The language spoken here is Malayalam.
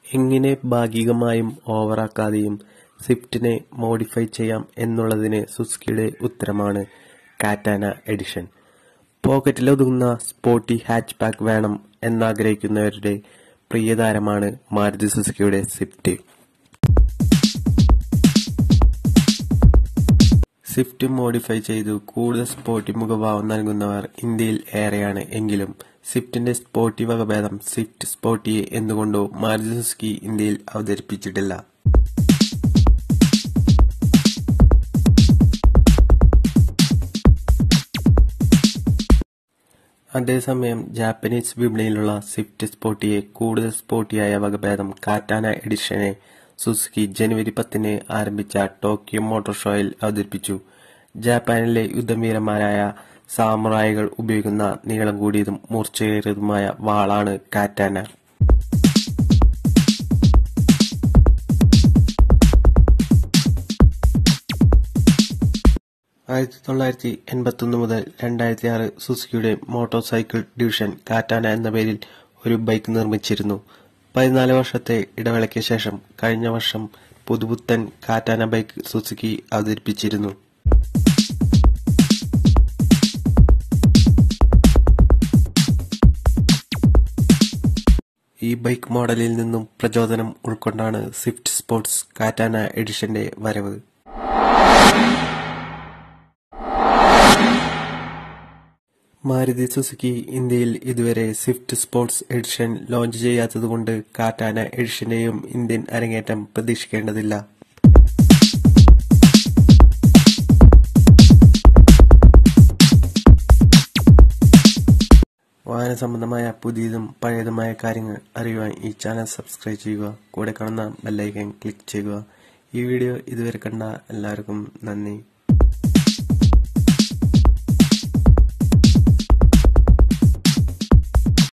എങ്ങനെ ഭാഗികമായും ഓവറാക്കാതെയും സ്വിഫ്റ്റിനെ മോഡിഫൈ ചെയ്യാം എന്നുള്ളതിന് സുസുക്കിയുടെ ഉത്തരമാണ് കാറ്റാന എഡിഷൻ പോക്കറ്റിലൊതുങ്ങുന്ന സ്പോർട്ടി ഹാച്ച്ബാക്ക് വേണം എന്നാഗ്രഹിക്കുന്നവരുടെ പ്രിയതാരമാണ് മാരുതി സുസുക്കിയുടെ സ്വിഫ്റ്റ് സ്വിഫ്റ്റ് മോഡിഫൈ ചെയ്തു കൂടുതൽ സ്പോർട്ടി മുഖഭാവം നൽകുന്നവർ ഇന്ത്യയിൽ ഏറെയാണ് എങ്കിലും സ്വിഫ്റ്റിന്റെ സ്പോർട്ടി വകഭേദം സ്വിഫ്റ്റ് സ്പോർട്ടി എന്തുകൊണ്ടോ മാരുതി സുസുക്കി ഇന്ത്യയിൽ അവതരിപ്പിച്ചിട്ടില്ല അതേസമയം ജാപ്പനീസ് വിപണിയിലുള്ള സ്വിഫ്റ്റ് സ്പോർട്ടിയെ കൂടുതൽ സ്പോർട്ടിയായ വകഭേദം കാറ്റാന എഡിഷനെ സുസുക്കി ജനുവരി പത്തിന് ആരംഭിച്ച ടോക്കിയോ മോട്ടോർ ഷോയിൽ അവതരിപ്പിച്ചു ജപ്പാനിലെ യുദ്ധവീരന്മാരായ സാമുറായികൾ ഉപയോഗിക്കുന്ന നീളം കൂടിയതും മൂർച്ചയേറിയതുമായ വാളാണ് കാറ്റാന ആയിരത്തി തൊള്ളായിരത്തി എൺപത്തൊന്ന് മുതൽ രണ്ടായിരത്തി ആറ് സുസുക്കിയുടെ മോട്ടോർ സൈക്കിൾ ഡിവിഷൻ കാറ്റാന എന്ന പേരിൽ ഒരു ബൈക്ക് നിർമ്മിച്ചിരുന്നു പതിനാല് വർഷത്തെ ഇടവേളയ്ക്ക് ശേഷം കഴിഞ്ഞ വർഷം പുതുപുത്തൻ കാറ്റാന ബൈക്ക് സുസുക്കി അവതരിപ്പിച്ചിരുന്നു ഈ ബൈക്ക് മോഡലിൽ നിന്നും പ്രചോദനം ഉൾക്കൊണ്ടാണ് സ്വിഫ്റ്റ് സ്പോർട്സ് കാറ്റാന എഡിഷന്റെ വരവ് മാരുതി സുസുക്കി ഇന്ത്യയിൽ ഇതുവരെ സ്വിഫ്റ്റ് സ്പോർട്സ് എഡിഷൻ ലോഞ്ച് ചെയ്യാത്തതുകൊണ്ട് കാറ്റാന എഡിഷന്റെയും ഇന്ത്യൻ അരങ്ങേറ്റം പ്രതീക്ഷിക്കേണ്ടതില്ല വാഹന സംബന്ധമായ പുതിയതും പഴയതുമായ കാര്യങ്ങൾ അറിയുവാൻ ഈ ചാനൽ സബ്സ്ക്രൈബ് ചെയ്യുക കൂടെ കാണുന്ന ബെല്ലൈക്കൻ ക്ലിക്ക് ചെയ്യുക ഈ വീഡിയോ ഇതുവരെ കണ്ട എല്ലാവർക്കും നന്ദി